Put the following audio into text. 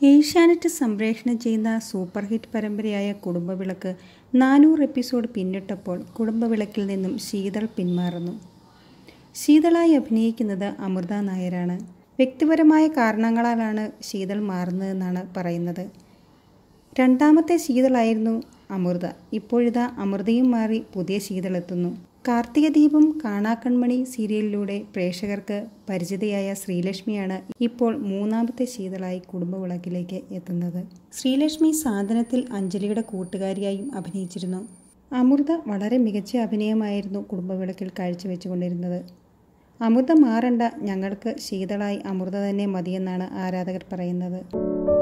ഏഷ്യാനെറ്റ് സംപ്രേഷണം ചെയ്യുന്ന super hit പരമ്പരയായ Kudumbavilakku നാനൂറ് എപ്പിസോഡ് പിന്നിട്ടപ്പോൾ കുടുംബവിളക്കിൽ നിന്നും ശീതൾ പിന്മാറുന്നു ശീതളായി അഭിനയിക്കുന്നത് അമൃത നായരാണ് വ്യക്തിപരമായ കാരണങ്ങളാലാണ് ശീതൾ മാറുന്നതെന്നാണ് പറയുന്നത് രണ്ടാമത്തെ ശീതളായിരുന്നു അമൃത ഇപ്പോഴിതാ അമൃതയും മാറി പുതിയ ശീതൾ എത്തുന്നു കാർത്തിക ദീപം കാണാക്കൺമണി സീരിയലിലൂടെ പ്രേക്ഷകർക്ക് പരിചിതയായ ശ്രീലക്ഷ്മിയാണ് ഇപ്പോൾ മൂന്നാമത്തെ ശീതളായി കുടുംബവിളക്കിലേക്ക് എത്തുന്നത് ശ്രീലക്ഷ്മി സാധനത്തിൽ അഞ്ജലിയുടെ കൂട്ടുകാരിയായും അഭിനയിച്ചിരുന്നു അമൃത വളരെ മികച്ച അഭിനയമായിരുന്നു കുടുംബവിളക്കിൽ കാഴ്ചവെച്ചുകൊണ്ടിരുന്നത് അമൃത മാറണ്ട ഞങ്ങൾക്ക് ശീതളായി അമൃത തന്നെ മതിയെന്നാണ് ആരാധകർ പറയുന്നത്